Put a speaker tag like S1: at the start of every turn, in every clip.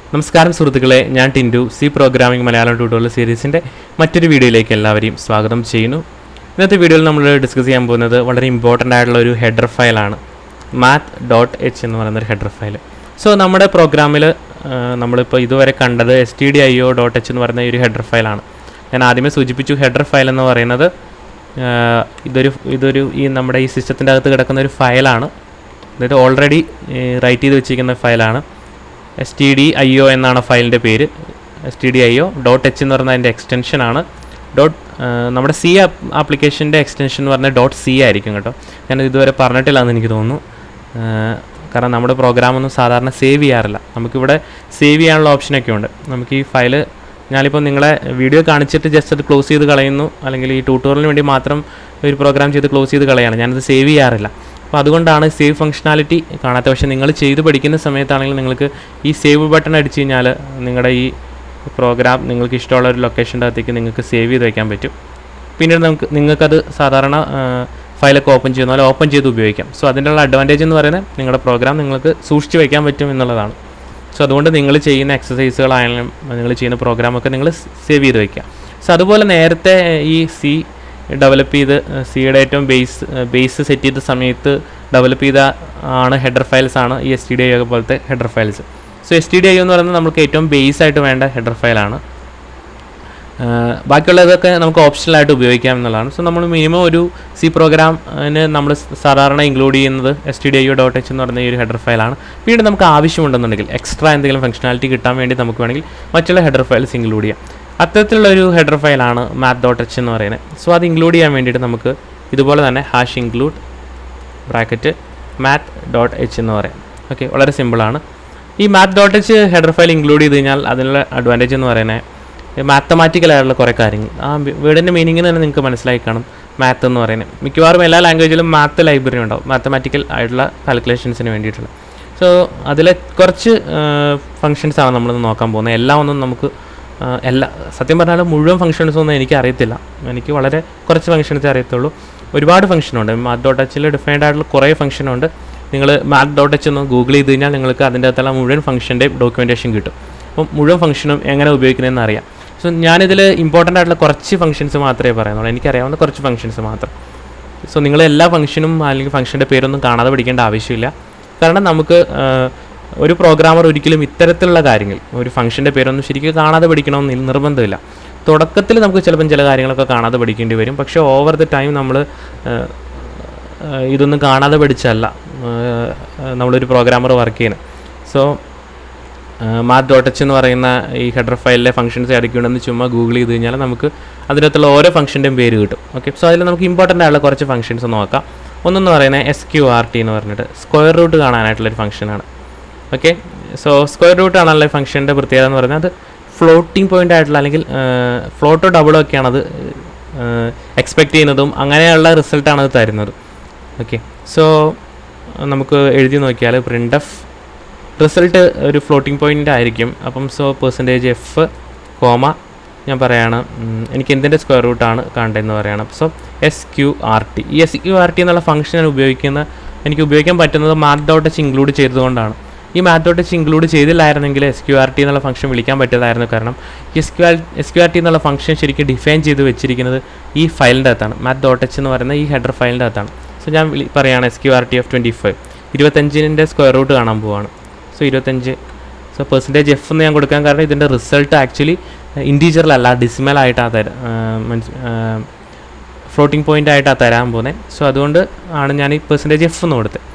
S1: നമസ്കാരം സുഹൃത്തുക്കളെ ഞാൻ Tindu C programming Malayalam tutorial സീരീസിൻ്റെ മറ്റൊരു വീഡിയോയിലേക്ക് എല്ലാവരെയും സ്വാഗതം ചെയ്യുന്നു ഇന്നത്തെ വീഡിയോയിൽ നമ്മൾ ഡിസ്കസ് ചെയ്യാൻ പോകുന്നത് വളരെ ഇമ്പോർട്ടൻ്റ് ആയിട്ടുള്ള ഒരു ഹെഡർ ഫയലാണ് മാത്ത് ഡോട്ട് എച്ച് എന്ന് പറയുന്ന ഒരു ഹെഡർ ഫയൽ സോ നമ്മുടെ പ്രോഗ്രാമിൽ നമ്മളിപ്പോൾ ഇതുവരെ കണ്ടത് S T D I O dot H എന്ന് പറയുന്ന ഈ ഒരു ഹെഡർ ഫയലാണ് ഞാൻ ആദ്യമേ സൂചിപ്പിച്ചു ഹെഡർ ഫയൽ എന്ന് പറയുന്നത് ആഹ് ഇതൊരു ഇതൊരു ഈ നമ്മുടെ ഈ സിസ്റ്റത്തിൻ്റെ അകത്ത് കിടക്കുന്ന ഒരു ഫയലാണ് അതായത് ഓൾറെഡി റൈറ്റ് ചെയ്ത് വെച്ചിരിക്കുന്ന ഫയലാണ് S T D I O എന്നാണ് ഫയലിൻ്റെ പേര് S T D I O dot H എന്ന് പറയുന്ന അതിൻ്റെ എക്സ്റ്റൻഷനാണ് ഡോട്ട് നമ്മുടെ സി ആപ്ലിക്കേഷൻ്റെ എക്സ്റ്റൻഷൻ എന്ന് പറഞ്ഞാൽ ഡോട്ട് സി ആയിരിക്കും കേട്ടോ ഞാൻ ഇതുവരെ പറഞ്ഞിട്ടില്ല എന്ന് എനിക്ക് തോന്നുന്നു ആഹ് കാരണം നമ്മുടെ പ്രോഗ്രാമൊന്നും സാധാരണ സേവ് ചെയ്യാറില്ല നമുക്കിവിടെ സേവ് ചെയ്യാനുള്ള ഓപ്ഷനൊക്കെ ഉണ്ട് നമുക്ക് ഈ ഫയല് ഞാനിപ്പോൾ നിങ്ങളെ വീഡിയോ കാണിച്ചിട്ട് ജസ്റ്റ് അത് ക്ലോസ് ചെയ്ത് കളയുന്നു അല്ലെങ്കിൽ ഈ ട്യൂട്ടോറിയലിന് വേണ്ടി മാത്രം ഒരു പ്രോഗ്രാം ചെയ്ത് ക്ലോസ് ചെയ്ത് കളയാണ് ഞാനത് സേവ് ചെയ്യാറില്ല അപ്പോൾ അതുകൊണ്ടാണ് സേവ് ഫംഗ്ഷനാലിറ്റി കാണാത്ത പക്ഷേ നിങ്ങൾ ചെയ്ത് പഠിക്കുന്ന സമയത്താണെങ്കിൽ നിങ്ങൾക്ക് ഈ സേവ് ബട്ടൺ അടിച്ച് കഴിഞ്ഞാൽ നിങ്ങളുടെ ഈ പ്രോഗ്രാം നിങ്ങൾക്ക് ഇഷ്ടമുള്ള ഒരു ലൊക്കേഷൻ്റെ അകത്തേക്ക് നിങ്ങൾക്ക് സേവ് ചെയ്ത് വയ്ക്കാൻ പറ്റും പിന്നീട് നമുക്ക് നിങ്ങൾക്കത് സാധാരണ ഫയലൊക്കെ ഓപ്പൺ ചെയ്യുന്ന പോലെ ഓപ്പൺ ചെയ്ത് ഉപയോഗിക്കാം സോ അതിൻ്റെ ഉള്ള അഡ്വാൻറ്റേജ് എന്ന് പറയുന്നത് നിങ്ങളുടെ പ്രോഗ്രാം നിങ്ങൾക്ക് സൂക്ഷിച്ച് വയ്ക്കാൻ പറ്റും എന്നുള്ളതാണ് സോ അതുകൊണ്ട് നിങ്ങൾ ചെയ്യുന്ന എക്സസൈസുകളായാലും നിങ്ങൾ ചെയ്യുന്ന പ്രോഗ്രാമൊക്കെ നിങ്ങൾ സേവ് ചെയ്ത് വയ്ക്കുക സോ അതുപോലെ നേരത്തെ ഈ സി ഡെവലപ്പ് ചെയ്ത് സിയുടെ ഏറ്റവും ബേസ് ബേസ് സെറ്റ് ചെയ്ത സമയത്ത് ഡെവലപ്പ് ചെയ്ത ആണ് ഹെഡർ ഫയൽസ് ആണ് ഈ എസ് ടി ഡി ഐ പോലത്തെ header files so S T D I എന്ന് പറയുന്നത് നമുക്ക് ഏറ്റവും ബേസ് ആയിട്ട് വേണ്ട ഹെഡർ ഫയലാണ് ബാക്കിയുള്ളതൊക്കെ നമുക്ക് ഓപ്ഷണലായിട്ട് ഉപയോഗിക്കാം എന്നുള്ളതാണ് സോ നമ്മൾ മിനിമം ഒരു സി പ്രോഗ്രാമിന് നമ്മൾ സാധാരണ ഇൻക്ലൂഡ് ചെയ്യുന്നത് S T D I dot H എന്ന് പറയുന്ന ഈ ഒരു ഹെഡർ ഫയലാണ് പിന്നീട് നമുക്ക് ആവശ്യമുണ്ടെന്നുണ്ടെങ്കിൽ എക്സ്ട്രാ എന്തെങ്കിലും ഫംഗ്ഷനാലിറ്റി കിട്ടാൻ വേണ്ടി നമുക്ക് വേണമെങ്കിൽ മറ്റുള്ള ഹെഡർ ഫയൽസ് ഇൻക്ലൂഡ് ചെയ്യാം അത്തരത്തിലുള്ള ഒരു ഹെഡർ ഫയലാണ് മാത്ത് ഡോട്ട് എച്ച് എന്ന് പറയുന്നത് സോ അത് ഇൻക്ലൂഡ് ചെയ്യാൻ വേണ്ടിയിട്ട് നമുക്ക് ഇതുപോലെ തന്നെ hash include bracket math dot H എന്ന് പറയാം ഓക്കെ വളരെ സിമ്പിളാണ് ഈ math dot H header file include ചെയ്ത് കഴിഞ്ഞാൽ അതിനുള്ള അഡ്വാൻറ്റേജ് എന്ന് പറയുന്നത് മാത്തമാറ്റിക്കൽ ആയിട്ടുള്ള കുറേ കാര്യങ്ങൾ ആ വേർഡിൻ്റെ മീനിങ് തന്നെ നിങ്ങൾക്ക് മനസ്സിലായി കാണും മാത്ത് എന്ന് പറയുന്നത് മിക്കവാറും എല്ലാ ലാംഗ്വേജിലും മാത്ത് ലൈബ്രറി ഉണ്ടാവും മാത്തമാറ്റിക്കൽ ആയിട്ടുള്ള കാൽക്കുലേഷൻസിന് വേണ്ടിയിട്ടുള്ള സോ അതിലെ കുറച്ച് ഫങ്ഷൻസ് ആണ് നമ്മൾ നോക്കാൻ പോകുന്നത് എല്ലാം ഒന്നും നമുക്ക് ആ, എല്ലാ സത്യം പറഞ്ഞാൽ മുഴുവൻ ഫങ്ഷൻസ് ഒന്നും എനിക്ക് അറിയത്തില്ല എനിക്ക് വളരെ കുറച്ച് ഫങ്ഷൻസേ അറിയത്തുള്ളൂ ഒരുപാട് ഫംഗ്ഷനുണ്ട് മാത്ത് ഡോട്ട് എച്ചിൽ ഡിഫൈൻഡ് ആയിട്ടുള്ള കുറേ ഫംഗ്ഷനുണ്ട് നിങ്ങൾ മാത്ത് ഡോട്ട് എച്ച് ഒന്ന് ഗൂഗിൾ ചെയ്ത് കഴിഞ്ഞാൽ നിങ്ങൾക്ക് അതിൻ്റെ അകത്തുള്ള മുഴുവൻ ഫംഗ്ഷൻ്റെ ഡോക്യുമെൻറ്റേഷൻ കിട്ടും അപ്പം മുഴുവൻ ഫംഗ്ഷനും എങ്ങനെ ഉപയോഗിക്കുന്നതെന്ന് അറിയാം സോ ഞാനിതിൽ ഇമ്പോർട്ടൻ്റ് ആയിട്ടുള്ള കുറച്ച് ഫംഗ്ഷൻസ് മാത്രമേ പറയുന്നുള്ളൂ എനിക്കറിയാവുന്ന കുറച്ച് ഫംഗ്ഷൻസ് മാത്രം സോ നിങ്ങൾ എല്ലാ ഫംഗ്ഷനും അല്ലെങ്കിൽ ഫംഗ്ഷൻ്റെ പേരൊന്നും കാണാതെ പഠിക്കേണ്ട ആവശ്യമില്ല കാരണം നമുക്ക് ആ, ഒരു പ്രോഗ്രാമർ ഒരിക്കലും ഇത്തരത്തിലുള്ള കാര്യങ്ങൾ ഒരു ഫംഗ്ഷൻ്റെ പേരൊന്നും ശരിക്കും കാണാതെ പഠിക്കണമെന്ന് നിർബന്ധമില്ല തുടക്കത്തിൽ നമുക്ക് ചിലപ്പം ചില കാര്യങ്ങളൊക്കെ കാണാതെ പഠിക്കേണ്ടി വരും പക്ഷേ ഓവർ ദ ടൈം നമ്മൾ ഇതൊന്നും കാണാതെ പഠിച്ചല്ല ആ, നമ്മളൊരു പ്രോഗ്രാമർ വർക്ക് ചെയ്യുന്നത് സോ മാത്ത് ഡോട്ട് എച്ച് എന്ന് പറയുന്ന ഈ ഹെഡർ ഫയലിലെ ഫംഗ്ഷൻസ് ഇടയ്ക്കുണ്ടെന്ന് ചുമ്മാ ഗൂഗിൾ ചെയ്ത് കഴിഞ്ഞാൽ നമുക്ക് അതിനകത്തുള്ള ഓരോ ഫംഗ്ഷൻ്റെയും പേര് കിട്ടും ഓക്കെ സോ അതിൽ നമുക്ക് ഇമ്പോർട്ടൻ്റ് ആയിട്ടുള്ള കുറച്ച് ഫംഗ്ഷൻസ് നോക്കാം ഒന്നെന്ന് പറയുന്നത് എസ് ക്യു ആർ ടി എന്ന് പറഞ്ഞിട്ട് സ്ക്വയർ റൂട്ട് കാണാനായിട്ടുള്ളൊരു ഫംഗ്ഷനാണ് ഓക്കെ സോ സ്ക്വയർ റൂട്ട് ആണല്ലോ ഫംഗ്ഷൻ്റെ പ്രത്യേകത എന്ന് പറയുന്നത് അത് ഫ്ലോട്ടിംഗ് പോയിൻ്റ് ആയിട്ടുള്ള അല്ലെങ്കിൽ ഫ്ലോട്ടോ ഡബിളോ ഒക്കെയാണ് അത് എക്സ്പെക്റ്റ് ചെയ്യുന്നതും അങ്ങനെയുള്ള റിസൾട്ടാണ് അത് തരുന്നത് ഓക്കെ സോ നമുക്ക് എഴുതി നോക്കിയാൽ പ്രിൻ്റ് എഫ് റിസൾട്ട് ഒരു ഫ്ലോട്ടിംഗ് പോയിൻ്റ് ആയിരിക്കും അപ്പം സോ പെർസെൻറ്റേജ് എഫ് കോമ ഞാൻ പറയാണ് ഉം, എനിക്ക് എന്തിൻ്റെ സ്ക്വയർ റൂട്ടാണ് കാണേണ്ടതെന്ന് പറയണം so S Q R T ഈ എസ് ക്യു ആർ ടി എന്നുള്ള ഫംഗ്ഷൻ ഞാൻ ഉപയോഗിക്കുന്ന എനിക്ക് ഉപയോഗിക്കാൻ പറ്റുന്നത് മാത്ത് ഡോട്ട് എച്ച് ഇൻക്ലൂഡ് ചെയ്തതുകൊണ്ടാണ് ഈ മാത്ത് ഡോട്ട് എച്ച് ഇൻക്ലൂഡ് ചെയ്തില്ലായിരുന്നെങ്കിൽ എസ് ക്യു ആർ ടി എന്നുള്ള ഫംഗ്ഷൻ വിളിക്കാൻ പറ്റില്ലായിരുന്നു കാരണം S Q R S Q R T എന്നുള്ള ഫംഗ്ഷൻ ശരിക്കും ഡിഫൈൻ ചെയ്ത് വെച്ചിരിക്കുന്നത് ഈ ഫയലിൻ്റെ അകത്താണ് മാത്ത് ഡോട്ട് എച്ച് എന്ന് പറയുന്ന ഈ ഹെഡർ ഫയലിൻ്റെ അകത്താണ് സോ ഞാൻ വിളി പറയുകയാണ് S Q R T F twenty five ഇരുപത്തഞ്ചിൻ്റെ സ്ക്വയർ റൂട്ട് കാണാൻ പോവാണ് സോ ഇരുപത്തഞ്ച് സോ പെർസെൻറ്റേജ് എഫ് എന്ന് ഞാൻ കൊടുക്കാൻ കാരണം ഇതിൻ്റെ റിസൾട്ട് ആക്ച്വലി ഇൻറ്റീജറിലല്ല ഡിസിമൽ ആയിട്ടാണ് തരാം മീൻസ് ഫ്ലോട്ടിംഗ് പോയിൻ്റ് ആയിട്ടാണ് തരാൻ പോകുന്നത് സോ അതുകൊണ്ട് ആണ് ഞാൻ ഈ പെർസെൻറ്റേജ് എഫ് എന്ന് കൊടുത്തത്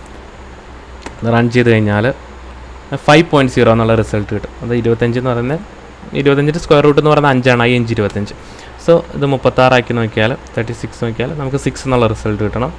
S1: റൺ ചെയ്ത് കഴിഞ്ഞാൽ ഫൈവ് പോയിൻറ്റ് സീറോ എന്നുള്ള റിസൾട്ട് കിട്ടും അത് ഇരുപത്തഞ്ച് എന്ന് പറയുന്നത് ഇരുപത്തഞ്ചിൻ്റെ സ്ക്വയർ റൂട്ട് എന്ന് പറയുന്നത് അഞ്ചാണ് ഐ അഞ്ച് ഇരുപത്തഞ്ച് സോ ഇത് മുപ്പത്താറാക്കി നോക്കിയാൽ തേർട്ടി സിക്സ് നോക്കിയാൽ നമുക്ക് സിക്സ് എന്നുള്ള റിസൾട്ട് കിട്ടണം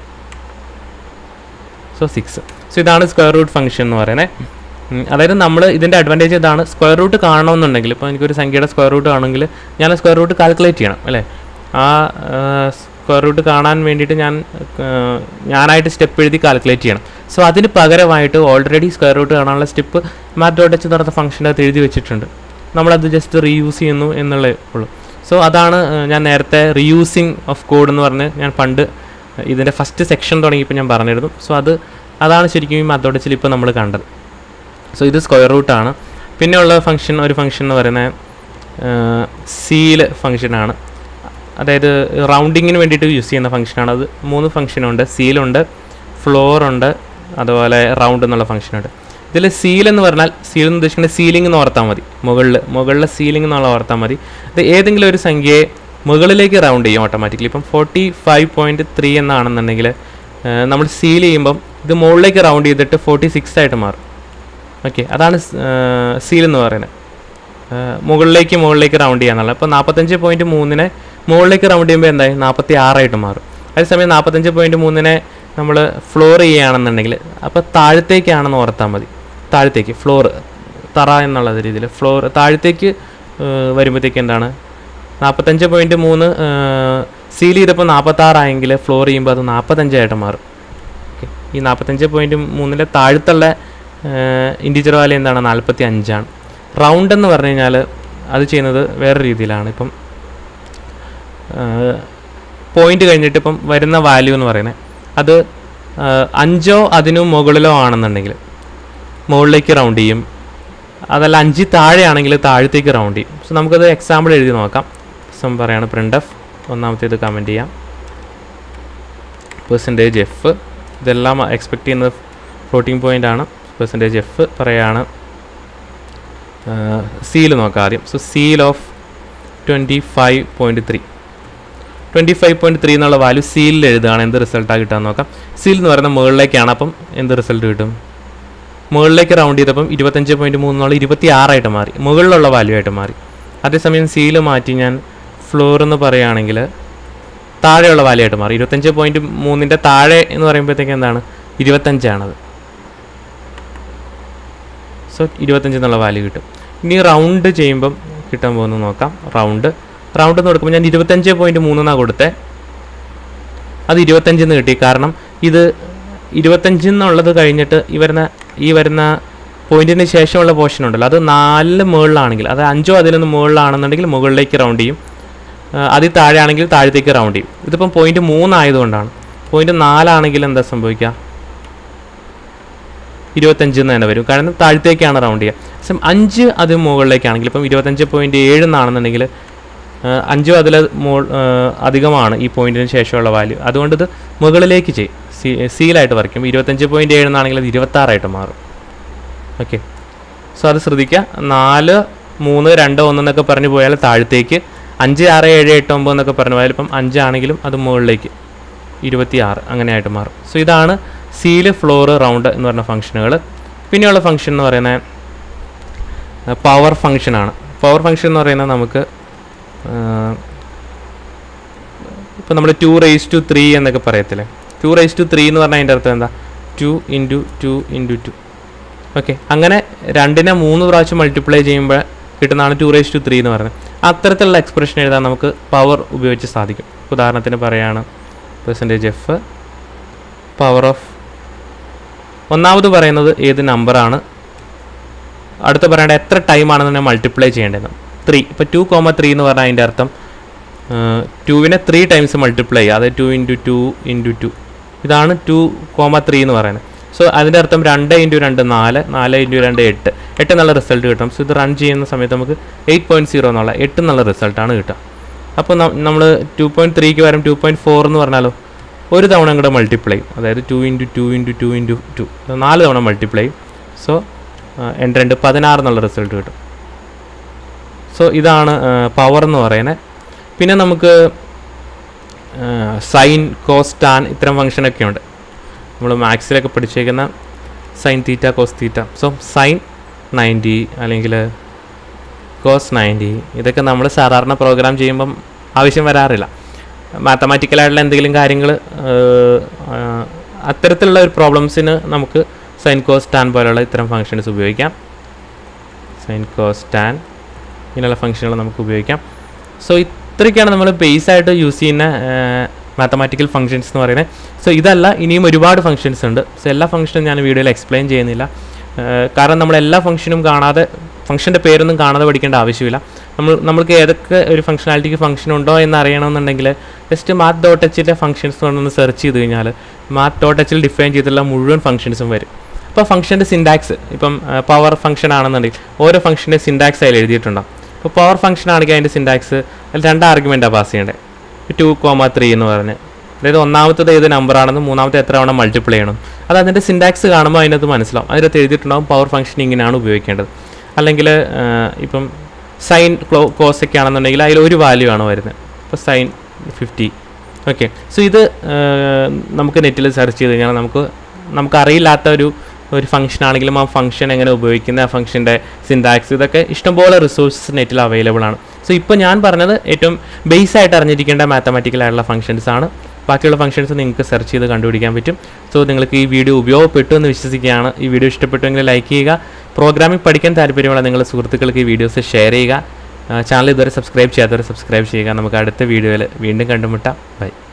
S1: സോ സിക്സ് സോ ഇതാണ് സ്ക്വയർ റൂട്ട് ഫംഗ്ഷൻ എന്ന് പറയുന്നത് ഉം, അതായത് നമ്മൾ ഇതിൻ്റെ അഡ്വാൻറ്റേജ് ഇതാണ് സ്ക്വയർ റൂട്ട് കാണണമെന്നുണ്ടെങ്കിൽ ഇപ്പോൾ എനിക്കൊരു സംഖ്യയുടെ സ്ക്വയർ റൂട്ട് ആണെങ്കിൽ ഞാൻ സ്ക്വയർ റൂട്ട് കാൽക്കുലേറ്റ് ചെയ്യണം അല്ലേ ആ സ്ക്വയർ റൂട്ട് കാണാൻ വേണ്ടിയിട്ട് ഞാൻ ആ, ഞാനായിട്ട് സ്റ്റെപ്പ് എഴുതി കാൽക്കുലേറ്റ് ചെയ്യണം സോ അതിന് പകരമായിട്ട് ഓൾറെഡി സ്ക്വയർ റൂട്ട് കാണാനുള്ള സ്റ്റെപ്പ് മാത്ത് ഡോട്ട് എച്ച് എന്ന് പറയുന്ന ഫംഗ്ഷൻ്റെ അകത്ത് എഴുതി വെച്ചിട്ടുണ്ട് നമ്മളത് ജസ്റ്റ് റീയൂസ് ചെയ്യുന്നു എന്നുള്ളേ ഉള്ളൂ സോ അതാണ് ആ, ഞാൻ നേരത്തെ റീയൂസിങ് ഓഫ് കോഡ് എന്ന് പറഞ്ഞ് ഞാൻ പണ്ട് ഇതിൻ്റെ ഫസ്റ്റ് സെക്ഷൻ തുടങ്ങിയപ്പോൾ ഞാൻ പറഞ്ഞിരുന്നു സോ അത് അതാണ് ശരിക്കും ഈ മാത്തഡോച്ചിൽ ഇപ്പോൾ നമ്മൾ കണ്ടത് സോ ഇത് സ്ക്വയർ റൂട്ടാണ് പിന്നെ ഉള്ള ഫംഗ്ഷൻ ഒരു ഫംഗ്ഷൻ എന്ന് പറയുന്നത് സീല് ഫംഗ്ഷനാണ് അതായത് റൗണ്ടിങ്ങിന് വേണ്ടിയിട്ട് യൂസ് ചെയ്യുന്ന ഫംഗ്ഷനാണ് അത് മൂന്ന് ഫംഗ്ഷനുണ്ട് സീലുണ്ട് ഫ്ലോർ ഉണ്ട് അതുപോലെ റൗണ്ട് എന്നുള്ള ഫംഗ്ഷനുണ്ട് ഇതിൽ സീൽ എന്ന് പറഞ്ഞാൽ സീൽ എന്ന് ഉദ്ദേശിക്കുന്നത് സീലിംഗ് എന്ന് ഓർത്താൽ മതി മുകളിൽ മുകളിലെ സീലിംഗ് എന്നുള്ള ഓർത്താൽ മതി ഇത് ഏതെങ്കിലും ഒരു സംഖ്യയെ മുകളിലേക്ക് റൗണ്ട് ചെയ്യും ഓട്ടോമാറ്റിക്കലി ഇപ്പം ഫോർട്ടി ഫൈവ് പോയിൻറ്റ് ത്രീ എന്നാണെന്നുണ്ടെങ്കിൽ നമ്മൾ സീൽ ചെയ്യുമ്പം ഇത് മുകളിലേക്ക് റൗണ്ട് ചെയ്തിട്ട് ഫോർട്ടി സിക്സ് ആയിട്ട് മാറും ഓക്കെ അതാണ് സീൽ എന്ന് പറയുന്നത് ഏഹ് മുകളിലേക്ക് മുകളിലേക്ക് റൗണ്ട് ചെയ്യാന്നുള്ളത് അപ്പോൾ നാൽപ്പത്തഞ്ച് പോയിൻറ്റ് മൂന്നിനെ മുകളിലേക്ക് റൗണ്ട് ചെയ്യുമ്പോൾ എന്തായി നാൽപ്പത്തി ആറായിട്ട് മാറും അതേസമയം നാൽപ്പത്തഞ്ച് പോയിൻറ്റ് മൂന്നിനെ നമ്മൾ ഫ്ലോർ ചെയ്യുകയാണെന്നുണ്ടെങ്കിൽ അപ്പോൾ താഴത്തേക്കാണെന്ന് ഓർത്താൽ മതി താഴത്തേക്ക് ഫ്ലോർ തറ എന്നുള്ള രീതിയിൽ ഫ്ലോർ താഴത്തേക്ക് ഏഹ് വരുമ്പോഴത്തേക്ക് എന്താണ് നാൽപ്പത്തഞ്ച് പോയിൻറ്റ് മൂന്ന് സീൽ ചെയ്തപ്പോൾ നാൽപ്പത്താറായെങ്കിൽ ഫ്ലോർ ചെയ്യുമ്പോൾ അത് നാൽപ്പത്തഞ്ചായിട്ട് മാറും ഓക്കെ ഈ നാൽപ്പത്തഞ്ച് പോയിൻറ്റ് മൂന്നിൻ്റെ താഴത്തുള്ള ഇൻഡിജർ വാല്യൂ എന്താണ് നാൽപ്പത്തി അഞ്ചാണ് റൗണ്ട് എന്ന് പറഞ്ഞു കഴിഞ്ഞാൽ അത് ചെയ്യുന്നത് വേറെ രീതിയിലാണ് ഇപ്പം പോയിന്റ് കഴിഞ്ഞിട്ട് ഇപ്പം വരുന്ന വാല്യൂ എന്ന് പറയുന്നത് അത് ആ, അഞ്ചോ അതിനു മുകളിലോ ആണെന്നുണ്ടെങ്കിൽ മുകളിലേക്ക് റൗണ്ട് ചെയ്യും അതല്ല അഞ്ച് താഴെയാണെങ്കിൽ താഴത്തേക്ക് റൗണ്ട് ചെയ്യും സോ നമുക്കത് എക്സാമ്പിൾ എഴുതി നോക്കാം സം പറയാണ് പ്രിൻ്റ് എഫ് ഒന്നാമത്തേത് കമൻറ്റ് ചെയ്യാം പെർസെൻറ്റേജ് എഫ് ഇതെല്ലാം എക്സ്പെക്റ്റ് ചെയ്യുന്നത് ഫ്ലോട്ടിംഗ് പോയിൻ്റ് ആണ് പെർസെൻറ്റേജ് എഫ് പറയാണ് സീൽ നോക്കാം ആദ്യം so ceil of twenty five point three twenty five point three എന്നുള്ള വാല്യൂ സീലിൽ എഴുതുകയാണ് എന്ത് റിസൾട്ടാണ് കിട്ടുക നോക്കാം സീൽ എന്ന് പറയുന്നത് മുകളിലേക്കാണ് അപ്പം എന്ത് റിസൾട്ട് കിട്ടും മുകളിലേക്ക് റൗണ്ട് ചെയ്തപ്പം ഇരുപത്തഞ്ച് പോയിൻറ്റ് മൂന്നുള്ള ഇരുപത്തി ആറായിട്ട് മാറി മുകളിലുള്ള വാല്യൂ ആയിട്ട് മാറി അതേസമയം സീല് മാറ്റി ഞാൻ ഫ്ലോർ എന്ന് പറയുകയാണെങ്കിൽ താഴെയുള്ള വാല്യൂ ആയിട്ട് മാറി ഇരുപത്തഞ്ച് പോയിൻറ്റ് മൂന്നിൻ്റെ താഴെ എന്ന് പറയുമ്പോഴത്തേക്ക് എന്താണ് ഇരുപത്തഞ്ചാണത് സോ ഇരുപത്തഞ്ച് എന്നുള്ള വാല്യൂ കിട്ടും ഇനി റൗണ്ട് ചെയ്യുമ്പം കിട്ടാൻ പോകുന്നത് നോക്കാം റൗണ്ട് റൗണ്ട് എന്ന് കൊടുക്കുമ്പോൾ ഞാൻ ഇരുപത്തഞ്ച് പോയിൻറ്റ് മൂന്നെന്നാണ് കൊടുത്തത് അത് ഇരുപത്തഞ്ചെന്ന് കിട്ടി കാരണം ഇത് ഇരുപത്തഞ്ച് എന്നുള്ളത് കഴിഞ്ഞിട്ട് ഈ വരുന്ന ഈ വരുന്ന പോയിന്റിന് ശേഷമുള്ള പോർഷൻ ഉണ്ടല്ലോ അത് നാലിന് മുകളിലാണെങ്കിൽ അത് അഞ്ചോ അതിലൊന്ന് മുകളിലാണെന്നുണ്ടെങ്കിൽ മുകളിലേക്ക് റൗണ്ട് ചെയ്യും ആ, അതിൽ താഴെയാണെങ്കിൽ താഴത്തേക്ക് റൗണ്ട് ചെയ്യും ഇതിപ്പം പോയിന്റ് മൂന്നായതുകൊണ്ടാണ് പോയിന്റ് നാലാണെങ്കിൽ എന്താ സംഭവിക്കുക ഇരുപത്തഞ്ച് എന്ന് തന്നെ വരും കാരണം താഴത്തേക്കാണ് റൗണ്ട് ചെയ്യുക സം അഞ്ച് അത് മുകളിലേക്കാണെങ്കിൽ ഇപ്പം ഇരുപത്തഞ്ച് പോയിൻറ്റ് ഏഴ് എന്നാണെന്നുണ്ടെങ്കിൽ അഞ്ചോ അതിൽ അധികമാണ് ഈ പോയിന്റിന് ശേഷമുള്ള വാല്യൂ അതുകൊണ്ട് ഇത് മുകളിലേക്ക് ചെയ്യും സീ സീലായിട്ട് വരയ്ക്കും ഇരുപത്തഞ്ച് പോയിൻറ്റ് ഏഴ് എന്നാണെങ്കിൽ അത് ഇരുപത്താറായിട്ട് മാറും ഓക്കെ സോ അത് ശ്രദ്ധിക്കുക നാല് മൂന്ന് രണ്ട് ഒന്ന് എന്നൊക്കെ പറഞ്ഞു പോയാൽ താഴത്തേക്ക് അഞ്ച് ആറ് ഏഴ് എട്ട് ഒമ്പത് എന്നൊക്കെ പറഞ്ഞു പോയാൽ ഇപ്പം അഞ്ചാണെങ്കിലും അത് മുകളിലേക്ക് ഇരുപത്തി ആറ് അങ്ങനെയായിട്ട് മാറും സോ ഇതാണ് സീല് ഫ്ലോറ് റൗണ്ട് എന്ന് പറഞ്ഞ ഫംഗ്ഷനുകൾ പിന്നെയുള്ള ഫംഗ്ഷൻ എന്ന് പറയുന്നത് പവർ ഫംഗ്ഷനാണ് പവർ ഫംഗ്ഷൻ എന്ന് പറയുന്നത് നമുക്ക് ഇപ്പോൾ നമ്മൾ ടു റേസ് ടു ത്രീ എന്നൊക്കെ പറയത്തില്ലേ ടു റേസ് ടു ത്രീ എന്ന് പറഞ്ഞാൽ അതിൻ്റെ അർത്ഥം എന്താ two into two into two okay അങ്ങനെ രണ്ടിനെ മൂന്ന് പ്രാവശ്യം മൾട്ടിപ്ലൈ ചെയ്യുമ്പോൾ കിട്ടുന്നതാണ് ടു റേസ് ടു ത്രീ എന്ന് പറയുന്നത് അത്തരത്തിലുള്ള എക്സ്പ്രഷൻ എഴുതാൻ നമുക്ക് പവർ ഉപയോഗിച്ച് സാധിക്കും ഉദാഹരണത്തിന് പറയുകയാണ് പെർസെൻറ്റേജ് എഫ് പവർ ഓഫ് ഒന്നാമത് പറയുന്നത് ഏത് നമ്പറാണ് അടുത്ത പറയേണ്ട എത്ര ടൈം ആണെന്ന് ഞാൻ മൾട്ടിപ്ലൈ ചെയ്യേണ്ടത് ത്രീ ഇപ്പോൾ ടു കോമ ത്രീ എന്ന് പറഞ്ഞാൽ അതിൻ്റെ അർത്ഥം ടുവിനെ ത്രീ ടൈംസ് മൾട്ടിപ്ലൈ ചെയ്യുക അതായത് two into two into two ഇതാണ് ടു കോമ ത്രീ എന്ന് പറയുന്നത് സോ അതിൻ്റെ അർത്ഥം രണ്ട് ഇൻറ്റു രണ്ട് നാല് നാല് ഇൻറ്റു രണ്ട് എട്ട് എട്ട് എന്നുള്ള റിസൾട്ട് കിട്ടും സോ ഇത് റൺ ചെയ്യുന്ന സമയത്ത് നമുക്ക് എയ്റ്റ് പോയിൻറ്റ് സീറോ എന്നുള്ള എട്ട് എന്നുള്ള റിസൾട്ടാണ് കിട്ടുക അപ്പോൾ നമ്മൾ ടു പോയിൻറ്റ് ത്രീക്ക് വരും ടു പോയിൻറ്റ് ഫോർ എന്ന് പറഞ്ഞാലോ ഒരു തവണ കൂടെ മൾട്ടിപ്ലൈ അതായത് two into two into two into two നാല് തവണ മൾട്ടിപ്ലൈ സോ എൻ്റെ രണ്ട് പതിനാറ് എന്നുള്ള റിസൾട്ട് കിട്ടും സോ ഇതാണ് പവർ എന്ന് പറയുന്നത് പിന്നെ നമുക്ക് സൈൻ കോസ് ടാൻ ഇത്തരം ഫംഗ്ഷനൊക്കെ ഉണ്ട് നമ്മൾ മാത്സിലൊക്കെ പഠിച്ചേക്കുന്ന sine theta cos theta so sine ninety അല്ലെങ്കിൽ കോസ് നയൻറ്റി ഇതൊക്കെ നമ്മൾ സാധാരണ പ്രോഗ്രാം ചെയ്യുമ്പം ആവശ്യം വരാറില്ല മാത്തമാറ്റിക്കലായിട്ടുള്ള എന്തെങ്കിലും കാര്യങ്ങൾ അത്തരത്തിലുള്ള ഒരു പ്രോബ്ലംസിന് നമുക്ക് സൈൻ കോസ് ടാൻ പോലെയുള്ള ഇത്തരം ഫങ്ഷൻസ് ഉപയോഗിക്കാം സൈൻ കോസ് ടാൻ ഇങ്ങനെയുള്ള ഫങ്ഷനുകൾ നമുക്ക് ഉപയോഗിക്കാം സോ ഇത്രയൊക്കെയാണ് നമ്മൾ ബേസ് ആയിട്ട് യൂസ് ചെയ്യുന്ന മാത്തമാറ്റിക്കൽ ഫങ്ഷൻസ് എന്ന് പറയുന്നത് സോ ഇതല്ല ഇനിയും ഒരുപാട് ഫങ്ഷൻസ് ഉണ്ട് സോ എല്ലാ ഫംഗ്ഷനും ഞാൻ വീഡിയോയിൽ എക്സ്പ്ലെയിൻ ചെയ്യുന്നില്ല ഏഹ് കാരണം നമ്മൾ എല്ലാ ഫംഗ്ഷനും കാണാതെ ഫംഗ്ഷൻ്റെ പേരൊന്നും കാണാതെ പഠിക്കേണ്ട ആവശ്യമില്ല നമ്മൾ നമ്മൾക്ക് ഏതൊക്കെ ഒരു ഫംഗ്ഷനാലിറ്റിക്ക് ഫംഗ്ഷൻ ഉണ്ടോ എന്ന് അറിയണമെന്നുണ്ടെങ്കിൽ ജസ്റ്റ് മാത്ത് ഡോട്ട് എച്ചിൻ്റെ ഫംഗ്ഷൻസ് കൊണ്ടൊന്ന് സെർച്ച് ചെയ്ത് കഴിഞ്ഞാൽ മാത്ത് ഡോട്ട് എച്ചിൽ ഡിഫൈൻ ചെയ്തിട്ടുള്ള മുഴുവൻ ഫംഗ്ഷൻസും വരും അപ്പോൾ ഫംഗ്ഷൻ്റെ സിൻഡാക്സ് ഇപ്പം പവർ ഫംഗ്ഷൻ ആണെന്നുണ്ടെങ്കിൽ ഓരോ ഫംഗ്ഷൻ്റെ സിൻഡാക്സ് അതിൽ എഴുതിയിട്ടുണ്ടാവും ഇപ്പോൾ പവർ ഫംഗ്ഷൻ ആണെങ്കിൽ അതിൻ്റെ സിൻഡാക്സ് അതിൽ രണ്ട് ആർഗ്യുമെൻറ്റാണ് പാസ് ചെയ്യേണ്ടത് ടു കോമ ത്രീ എന്ന് പറഞ്ഞ് അതായത് ഒന്നാമത്തത് ഏത് നമ്പർ ആണെന്ന് മൂന്നാമത്തെ എത്ര തവണ മൾട്ടിപ്ലൈ ചെയ്യണം അത് അതിൻ്റെ സിൻഡാക്സ് കാണുമ്പോൾ അതിനകത്ത് മനസ്സിലാവും അതിനകത്ത് എഴുതിയിട്ടുണ്ടാവും പവർ ഫംഗ്ഷൻ ഇങ്ങനെയാണ് ഉപയോഗിക്കേണ്ടത് അല്ലെങ്കിൽ ഇപ്പം സൈൻ ക്ലോ കോസൊക്കെ ആണെന്നുണ്ടെങ്കിൽ അതിൽ ഒരു വാല്യൂ ആണ് വരുന്നത് ഇപ്പോൾ സൈൻ ഫിഫ്റ്റി ഓക്കെ സോ ഇത് ആ, നമുക്ക് നെറ്റിൽ സെർച്ച് ചെയ്ത് കഴിഞ്ഞാൽ നമുക്ക് നമുക്കറിയില്ലാത്ത ഒരു ഒരു ഫംഗ്ഷൻ ആണെങ്കിലും ആ ഫംഗ്ഷൻ എങ്ങനെ ഉപയോഗിക്കുന്ന ആ ഫംഗ്ഷൻ്റെ സിൻഡാക്സ് ഇതൊക്കെ ഇഷ്ടംപോലെ റിസോഴ്സസ് നെറ്റിൽ അവൈലബിൾ ആണ് സോ ഇപ്പോൾ ഞാൻ പറഞ്ഞത് ഏറ്റവും ബേസ് ആയിട്ട് അറിഞ്ഞിരിക്കേണ്ട മാത്തമാറ്റിക്കൽ ആയിട്ടുള്ള ഫംഗ്ഷൻസ് ആണ് ബാക്കിയുള്ള ഫംഗ്ഷൻസ് നിങ്ങൾക്ക് സെർച്ച് ചെയ്ത് കണ്ടുപിടിക്കാൻ പറ്റും സോ നിങ്ങൾക്ക് ഈ വീഡിയോ ഉപയോഗപ്പെട്ടു എന്ന് വിശ്വസിക്കുകയാണ് ഈ വീഡിയോ ഇഷ്ടപ്പെട്ടുവെങ്കിൽ ലൈക്ക് ചെയ്യുക പ്രോഗ്രാമിംഗ് പഠിക്കാൻ താല്പര്യമുള്ള നിങ്ങളുടെ സുഹൃത്തുക്കൾക്ക് ഈ വീഡിയോസ് ഷെയർ ചെയ്യുക ചാനൽ ഇതുവരെ സബ്സ്ക്രൈബ് ചെയ്യാത്തവരെ സബ്സ്ക്രൈബ് ചെയ്യുക നമുക്ക് അടുത്ത വീഡിയോയിൽ വീണ്ടും കണ്ടുമുട്ടാം ബൈ